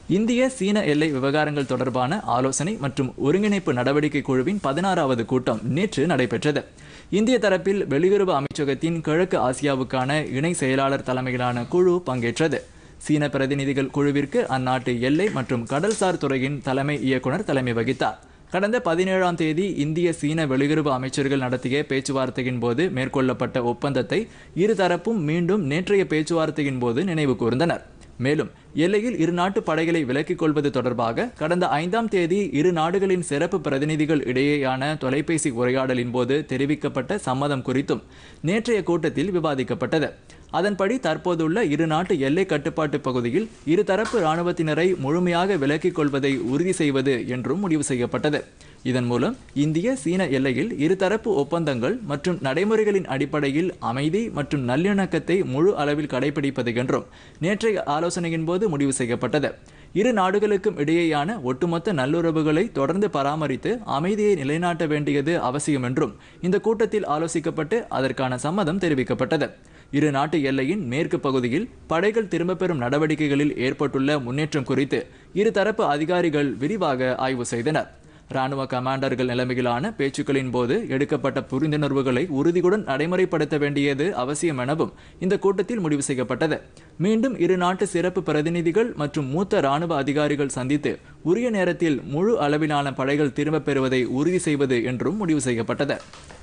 இந்திய சீன எல்லை விவகாரங்கள் தொடர்பான ஆலோசனை மற்றும் ஒருங்கிணைப்பு நடவடிக்கை குழுவின் பதினாறாவது கூட்டம் நேற்று நடைபெற்றது இந்திய தரப்பில் வெளியுறவு அமைச்சகத்தின் கிழக்கு ஆசியாவுக்கான இணை செயலாளர் தலைமையிலான குழு பங்கேற்றது சீன பிரதிநிதிகள் குழுவிற்கு அந்நாட்டு எல்லை மற்றும் கடல்சார் துறையின் தலைமை இயக்குனர் தலைமை வகித்தார் கடந்த பதினேழாம் தேதி இந்திய சீன வெளியுறவு அமைச்சர்கள் நடத்திய பேச்சுவார்த்தையின் போது மேற்கொள்ளப்பட்ட ஒப்பந்தத்தை இருதரப்பும் மீண்டும் நேற்றைய பேச்சுவார்த்தையின் போது நினைவு கூர்ந்தனர் மேலும் எல்லையில் இரு நாட்டு படைகளை விலக்கிக் கொள்வது தொடர்பாக கடந்த ஐந்தாம் தேதி இரு நாடுகளின் சிறப்பு பிரதிநிதிகள் இடையேயான தொலைபேசி உரையாடலின் போது தெரிவிக்கப்பட்ட சம்மதம் குறித்தும் நேற்றைய கூட்டத்தில் விவாதிக்கப்பட்டது அதன்படி தற்போதுள்ள இரு நாட்டு எல்லை கட்டுப்பாட்டு பகுதியில் இருதரப்பு இராணுவத்தினரை முழுமையாக விலக்கிக் கொள்வதை உறுதி செய்வது என்றும் முடிவு செய்யப்பட்டது இதன் மூலம் இந்திய சீன எல்லையில் இருதரப்பு ஒப்பந்தங்கள் மற்றும் நடைமுறைகளின் அடிப்படையில் அமைதி மற்றும் நல்லிணக்கத்தை முழு அளவில் கடைபிடிப்பது என்றும் நேற்றைய ஆலோசனையின் போது முடிவு செய்யப்பட்டது இரு நாடுகளுக்கும் இடையேயான ஒட்டுமொத்த நல்லுறவுகளை தொடர்ந்து பராமரித்து அமைதியை நிலைநாட்ட வேண்டியது அவசியம் என்றும் இந்த கூட்டத்தில் ஆலோசிக்கப்பட்டு அதற்கான சம்மதம் தெரிவிக்கப்பட்டது இரு நாட்டு எல்லையின் மேற்கு பகுதியில் படைகள் திரும்பப் பெறும் நடவடிக்கைகளில் ஏற்பட்டுள்ள முன்னேற்றம் குறித்து இருதரப்பு அதிகாரிகள் விரிவாக ஆய்வு செய்தனர் ராணுவ கமாண்டர்கள் நிலைமையிலான பேச்சுக்களின் போது எடுக்கப்பட்ட புரிந்துணர்வுகளை உறுதியுடன் நடைமுறைப்படுத்த வேண்டியது அவசியம் எனவும் இந்த கூட்டத்தில் முடிவு செய்யப்பட்டது மீண்டும் இரு நாட்டு சிறப்பு பிரதிநிதிகள் மற்றும் மூத்த ராணுவ அதிகாரிகள் சந்தித்து உரிய நேரத்தில் முழு அளவிலான படைகள் திரும்பப் பெறுவதை உறுதி செய்வது என்றும் முடிவு செய்யப்பட்டது